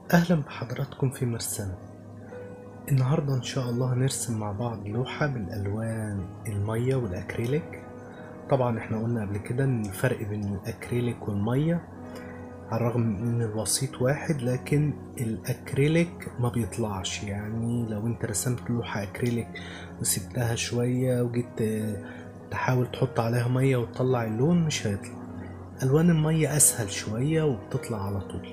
أهلا بحضراتكم في مرسمة النهاردة إن شاء الله هنرسم مع بعض لوحة بالألوان المية والأكريليك طبعا احنا قلنا قبل كده إن الفرق بين الأكريليك والمية على الرغم من إن الوسيط واحد لكن الأكريليك ما بيطلعش يعني لو انت رسمت لوحة أكريليك وسبتها شوية وجيت تحاول تحط عليها مية وتطلع اللون مش هيطلع ألوان المية أسهل شوية وبتطلع على طول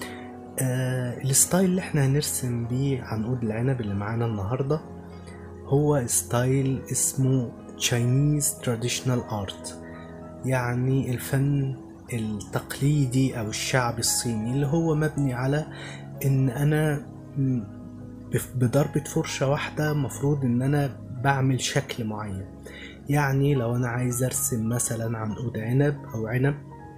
آه الستايل اللي احنا هنرسم بيه عنقود العنب اللي معانا النهارده هو ستايل اسمه Chinese Traditional Art يعني الفن التقليدي او الشعبي الصيني اللي هو مبني على ان انا م- بف- بضربة فرشة واحدة مفروض ان انا بعمل شكل معين يعني لو انا عايز ارسم مثلا عنقود عنب او عنب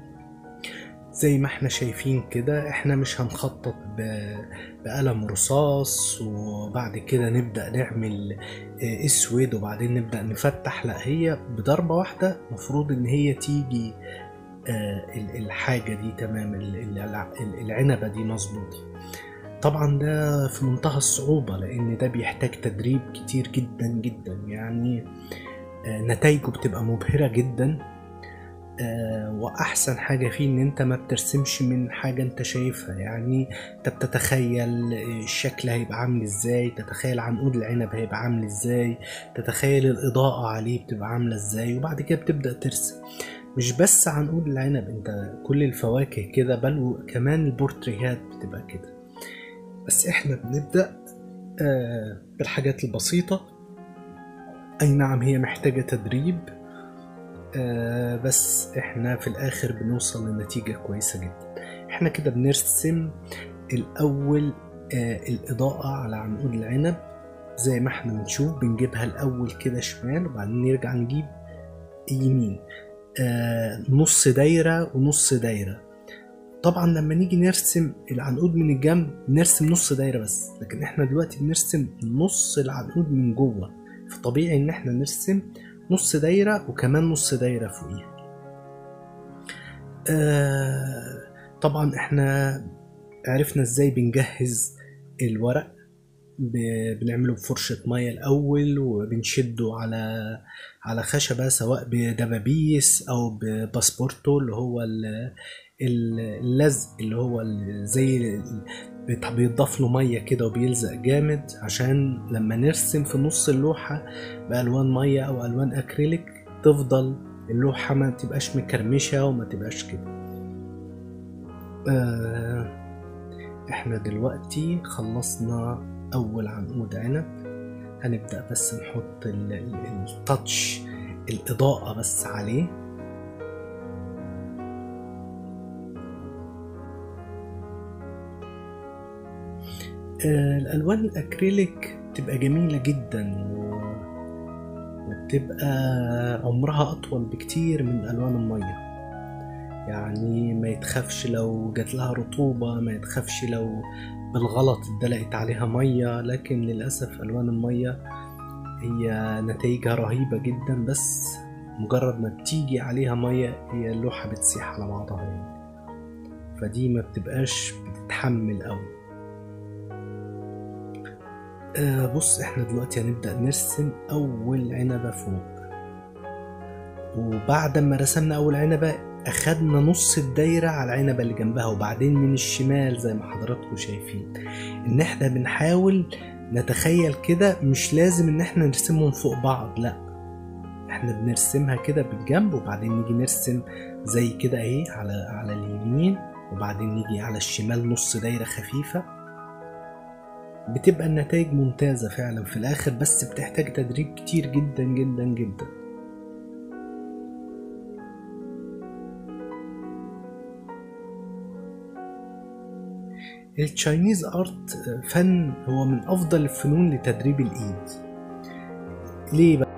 زي ما احنا شايفين كده احنا مش هنخطط ب- بقلم رصاص وبعد كده نبدأ نعمل اه، اسود وبعدين نبدأ نفتح لا هي بضربة واحدة مفروض ان هي تيجي اه، ال- الحاجة دي تمام ال- ال- ال- العنبة دي مظبوطة طبعا ده في منتهى الصعوبة لان ده بيحتاج تدريب كتير جدا جدا يعني اه، نتائجه بتبقى مبهرة جدا آه، واحسن حاجه فيه ان انت ما بترسمش من حاجه انت شايفها يعني انت بتتخيل الشكل هيبقى عامل ازاي تتخيل عنقود العنب هيبقى عامل ازاي تتخيل الاضاءه عليه بتبقى عامله ازاي وبعد كده بتبدا ترسم مش بس عنقود العنب انت كل الفواكه كده بل وكمان البورتريهات بتبقى كده بس احنا بنبدا آه، بالحاجات البسيطه اي نعم هي محتاجه تدريب آه بس احنا في الاخر بنوصل لنتيجة كويسة جدا احنا كده بنرسم الاول آه الاضاءة على عنقود العنب زي ما احنا بنشوف بنجيبها الاول كده شمال وبعدين نرجع نجيب يمين آه نص دايرة ونص دايرة طبعا لما نيجي نرسم العنقود من الجنب نرسم نص دايرة بس لكن احنا دلوقتي بنرسم نص العنقود من جوه فطبيعي ان احنا نرسم نص دايرة وكمان نص دايرة فوقيها آه طبعا احنا عرفنا ازاي بنجهز الورق ب- بنعمله بفرشة مية الأول وبنشده على على خشبة سواء بدبابيس أو بباسبورتو اللي هو ال- ال- اللزق اللي هو ال- زي ال- بيت- بيضاف له مية كده وبيلزق جامد عشان لما نرسم في نص اللوحة بألوان مية أو ألوان أكريليك تفضل اللوحة ما تبقاش مكرمشة وما تبقاش كده آه احنا دلوقتي خلصنا أول عنقود عنب هنبدأ بس نحط ال- ال- التاتش الإضاءة بس عليه آه الألوان الأكريليك بتبقى جميلة جدا و... وبتبقى عمرها أطول بكتير من ألوان المية يعني ما يتخافش لو جات لها رطوبة ما يتخافش لو بالغلط اتدلقت عليها مية لكن للأسف ألوان المية هي نتائجها رهيبة جدا بس مجرد ما بتيجي عليها مية هي اللوحة بتسيح على بعضها يعني فدي ما بتبقاش بتتحمل أوي آه بص احنا دلوقتي هنبدأ نرسم أول عنبة فوق وبعد ما رسمنا أول عنبة أخدنا نص الدايرة على العنبة اللي جنبها وبعدين من الشمال زي ما حضراتكم شايفين إن احنا بنحاول نتخيل كده مش لازم إن احنا نرسمهم فوق بعض لأ احنا بنرسمها كده بالجنب وبعدين نيجي نرسم زي كده اهي على على اليمين وبعدين نيجي على الشمال نص دايرة خفيفة بتبقى النتائج ممتازة فعلا في الآخر بس بتحتاج تدريب كتير جدا جدا جدا التشاينيز ارت فن هو من افضل الفنون لتدريب الايد ليه بقى